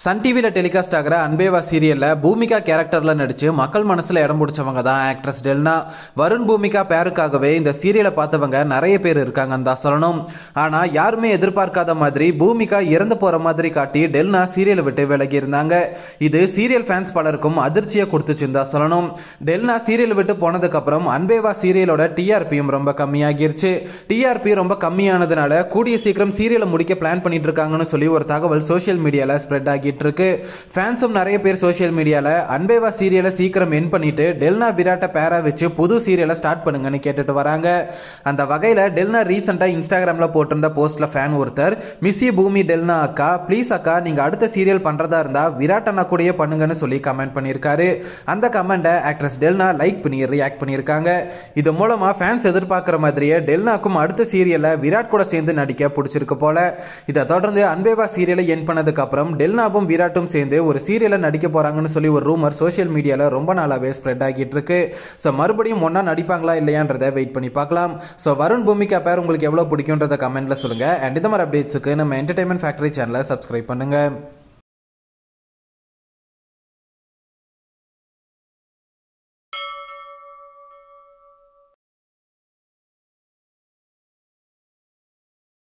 Sun டிவியில் telecast ஆகிற அன்பேவா சீரியல்ல பூமிகா கேரக்டர்ல நடிச்சு மக்கள் மனசுல இடம் பிடிச்சவங்க தான் ஆக்ட்ரஸ் டெல்னா வருண் பூமிகா பேருக்காகவே இந்த சீரியலை பார்த்தவங்க நிறைய பேர் இருக்காங்கன்னு தான் சொல்லணும் ஆனா யாருமே எதிர்பார்க்காத மாதிரி பூமிகா இறந்து போற மாதிரி காட்டி டெல்னா சீரியலை விட்டு விலகி இருந்தாங்க இது சீரியல் ஃபேன்ஸ் பலருக்கும் அதிர்ச்சியை கொடுத்துச்சுன்னு தான் சொல்லணும் டெல்னா சீரியல் விட்டு போனதுக்கு அப்புறம் அன்பேவா சீரியலோட டிஆர்பியும் ரொம்ப கம்மியாகிருச்சு டிஆர்பி ரொம்ப கம்மியானதுனால கூடிய சீக்கிரம் சீரியலை முடிக்க பிளான் பண்ணிட்டு இருக்காங்கன்னு சொல்லி ஒரு தகவல் சோஷியல் மீடியால ஸ்ப்ரெட் ஆகிட்டு இருக்கு ஃபேன்ஸும் நிறைய பேர் சோஷியல் மீடியால அன்பேவா சீரியலை சீக்கிரம் என் பண்ணிட்டு டெல்னா விராட்ட பேரா வச்சு புது சீரியலை ஸ்டார்ட் பண்ணுங்கன்னு கேட்டுட்டு வராங்க அந்த வகையில டெல்னா ரீசெண்டா இன்ஸ்டாகிராம்ல போட்டிருந்த போஸ்ட்ல ஃபேன் ஒருத்தர் மிஸ்ஸி பூமி டெல்னா அக்கா ப்ளீஸ் அக்கா நீங்க அடுத்த சீரியல் பண்றதா இருந்தா விராட் அண்ணா கூடயே பண்ணுங்கன்னு சொல்லி கமெண்ட் பண்ணியிருக்காரு அந்த கமெண்ட்டை ஆக்ட்ரஸ் டெல்னா லைக் பண்ணி ரியாக்ட் பண்ணியிருக்காங்க இது மூலமா ஃபேன்ஸ் எதிர்பார்க்குற மாதிரியே டெல்னாக்கும் அடுத்த சீரியல்ல விராட் கூட சேர்ந்து நடிக்க பிடிச்சிருக்கு போல இதை தொடர்ந்து அன்பேவா சீரியலை என் பண்ணதுக்கு அப்புறம் டெல்னாவும் விராட்டும் சேர்ந்து ஒரு சீரியல்ல நடிக்க போறாங்கன்னு சொல்லி ஒரு ரூமர் சோஷியல் மீடியால ரொம்ப நாளாவே ஸ்ப்ரெட் ஆகிட்டு இருக்கு ஸோ மறுபடியும் ஒன்னா நடிப்பாங்களா இல்லையான்றதை வெயிட் பண்ணி பார்க்கலாம் ஸோ வருண் பூமிகா பேர் உங்களுக்கு எவ்வளவு பிடிக்கும்ன்றத கமெண்ட்ல சொல்லுங்க அண்ட் இந்த மாதிரி அப்டேட்ஸுக்கு நம்ம என்டர்டைன்மெண்ட் ஃபேக்டரி சேனலை சப்ஸ்கிரைப் பண்ணுங்க